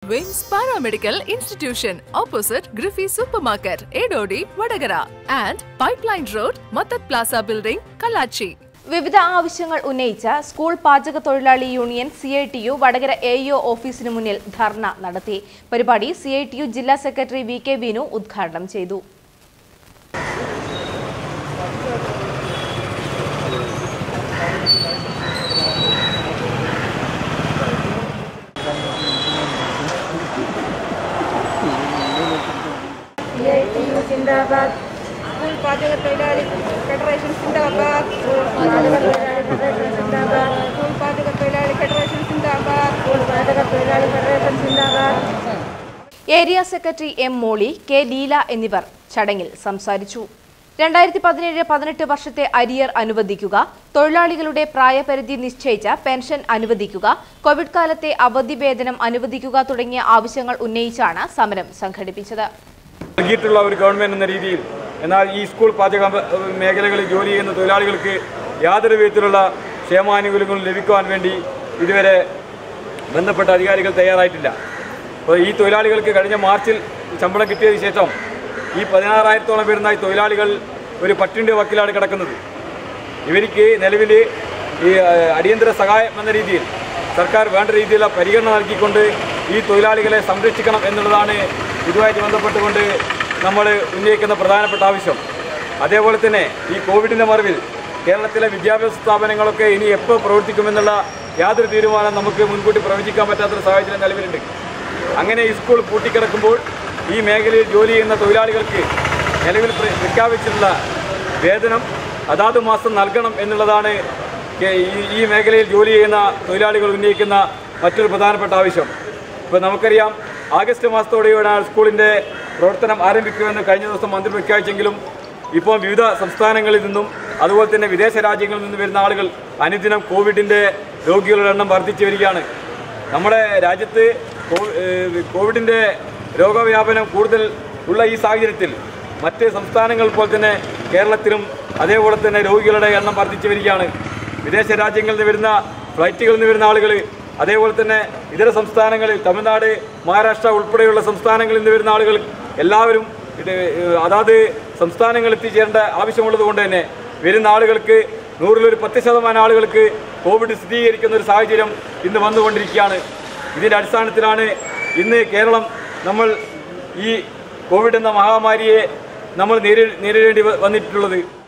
വിംസ് paramedical institution opposite ഗ്രിഫി supermarket Edodi Vadakara and pipeline road മത്തത് plaza building Kallachi വിവിധ ആവശ്യങ്ങൾ ഉന്നയിച്ച സ്കൂൾ പാചക തൊഴിലാളി union C I T U Vadakara A E O ഓഫീസിന് മുന്നിൽ ധർണ നടത്തി പരിപാടി സി ഐ ടി യു ജില്ലാ സെക്രട്ടറി വി കെ ബിനു ഉദ്ഘാടനം ചെയ്തു സിന്ദാബാദ് സ്കൂൾ പാചക തൊഴിലാളി ഫെഡറേഷൻ സിന്ദാബാദ് സ്കൂൾ പാചക തൊഴിലാളി ഫെഡറേഷൻ സിന്ദാബാദ് സ്കൂൾ പാചക തൊഴിലാളി ഫെഡറേഷൻ സിന്ദാബാദ് സ്കൂൾ പാചക തൊഴിലാളി ഫെഡറേഷൻ സിന്ദാബാദ് area secretary M Moly K Leela എന്നിവർ ചടങ്ങിൽ സംസാരിച്ചു രണ്ടായിരത്തി പതിനേഴ് പതിനെട്ട് വർഷത്തെ അരിയർ അനുവദിക്കുക തൊഴിലാളികളുടെ പ്രായപരിധി നിശ്ചയിച്ച പെൻഷൻ അനുവദിക്കുക കോവിഡ് കാലത്തെ അവധി വേതനം അനുവദിക്കുക തുടങ്ങിയ ആവശ്യങ്ങൾ ഉന്നയിച്ചാണ് സമരം സംഘടിപ്പിച്ചത് നൽകിയിട്ടുള്ള ഒരു ഗവൺമെൻറ് എന്ന രീതിയിൽ എന്നാൽ ഈ സ്കൂൾ പാചക മേഖലകളിൽ ജോലി ചെയ്യുന്ന തൊഴിലാളികൾക്ക് യാതൊരു വിധത്തിലുള്ള ക്ഷേമാനുകൂല്യങ്ങളും ലഭിക്കുവാൻ വേണ്ടി ഇതുവരെ ബന്ധപ്പെട്ട അധികാരികൾ തയ്യാറായിട്ടില്ല അപ്പോൾ ഈ തൊഴിലാളികൾക്ക് കഴിഞ്ഞ മാർച്ചിൽ ശമ്പളം കിട്ടിയതിന് ശേഷം ഈ പതിനാറായിരത്തോളം വരുന്ന ഈ തൊഴിലാളികൾ ഒരു പട്ടിൻ്റെ വക്കിലാണ് കിടക്കുന്നത് ഇവർക്ക് നിലവിൽ ഈ ഏഹ്, അടിയന്തര സഹായം എന്ന രീതിയിൽ സർക്കാർ വേണ്ട രീതിയിലുള്ള പരിഗണന നൽകിക്കൊണ്ട് ഈ തൊഴിലാളികളെ സംരക്ഷിക്കണം എന്നുള്ളതാണ് ഇതുമായിട്ട് ബന്ധപ്പെട്ടുകൊണ്ട് നമ്മൾ ഉന്നയിക്കുന്ന പ്രധാനപ്പെട്ട ആവശ്യം അതേപോലെ തന്നെ ഈ കോവിഡിൻ്റെ മറവിൽ കേരളത്തിലെ വിദ്യാഭ്യാസ സ്ഥാപനങ്ങളൊക്കെ ഇനി എപ്പോൾ പ്രവർത്തിക്കുമെന്നുള്ള യാതൊരു തീരുമാനം നമുക്ക് മുൻകൂട്ടി പ്രവചിക്കാൻ പറ്റാത്തൊരു സാഹചര്യം നിലവിലുണ്ട് അങ്ങനെ ഈ സ്കൂൾ പൂട്ടിക്കിടക്കുമ്പോൾ ഈ മേഖലയിൽ ജോലി ചെയ്യുന്ന തൊഴിലാളികൾക്ക് നിലവിൽ പ്ര- പ്രഖ്യാപിച്ചിട്ടുള്ള വേതനം അതാത് മാസം നൽകണം എന്നുള്ളതാണ് കെ- ഈ- ഈ മേഖലയിൽ ജോലി ചെയ്യുന്ന തൊഴിലാളികൾ ഉന്നയിക്കുന്ന മറ്റൊരു പ്രധാനപ്പെട്ട ആവശ്യം ഇപ്പോൾ നമുക്കറിയാം ആഗസ്റ്റ് മാസത്തോടെയാണ് സ്കൂളിൻ്റെ പ്രവർത്തനം ആരംഭിക്കുമെന്ന് കഴിഞ്ഞ ദിവസം മന്ത്രി പ്രഖ്യാപിച്ചെങ്കിലും ഇപ്പോൾ വിവിധ സംസ്ഥാനങ്ങളിൽ നിന്നും അതുപോലെ തന്നെ വിദേശ രാജ്യങ്ങളിൽ നിന്നും വരുന്ന ആളുകൾ അനുദിനം കോവിഡിൻ്റെ രോഗികളുടെ എണ്ണം വർദ്ധിച്ചു വരികയാണ് നമ്മുടെ രാജ്യത്ത് കോ- ഏഹ് കോവിഡിൻ്റെ രോഗവ്യാപനം കൂടുതൽ ഉള്ള ഈ സാഹചര്യത്തിൽ മറ്റ് സംസ്ഥാനങ്ങൾ പോലെ തന്നെ കേരളത്തിലും അതേപോലെ തന്നെ രോഗികളുടെ എണ്ണം വർദ്ധിച്ചു വരികയാണ് വിദേശ രാജ്യങ്ങളിൽ നിന്ന് വരുന്ന ഫ്ലൈറ്റുകളിൽ നിന്ന് വരുന്ന ആളുകൾ അതേപോലെ തന്നെ ഇതര സംസ്ഥാനങ്ങളിൽ തമിഴ്നാട് മഹാരാഷ്ട്ര ഉൾപ്പെടെയുള്ള സംസ്ഥാനങ്ങളിൽ നിന്ന് വരുന്ന ആളുകൾ എല്ലാവരും ഇത് ഏഹ് അതാത് സംസ്ഥാനങ്ങളിൽ എത്തിച്ചേരേണ്ട ആവശ്യമുള്ളത് കൊണ്ട് തന്നെ വരുന്ന ആളുകൾക്ക് നൂറിലൊരു പത്ത് ശതമാനം ആളുകൾക്ക് കോവിഡ് സ്ഥിരീകരിക്കുന്ന ഒരു സാഹചര്യം ഇന്ന് വന്നുകൊണ്ടിരിക്കുകയാണ് ഇതിൻ്റെ അടിസ്ഥാനത്തിലാണ് ഇന്ന് കേരളം നമ്മൾ ഈ കോവിഡ് എന്ന മഹാമാരിയെ നമ്മൾ നേരി നേരിടേണ്ടി വ- വന്നിട്ടുള്ളത്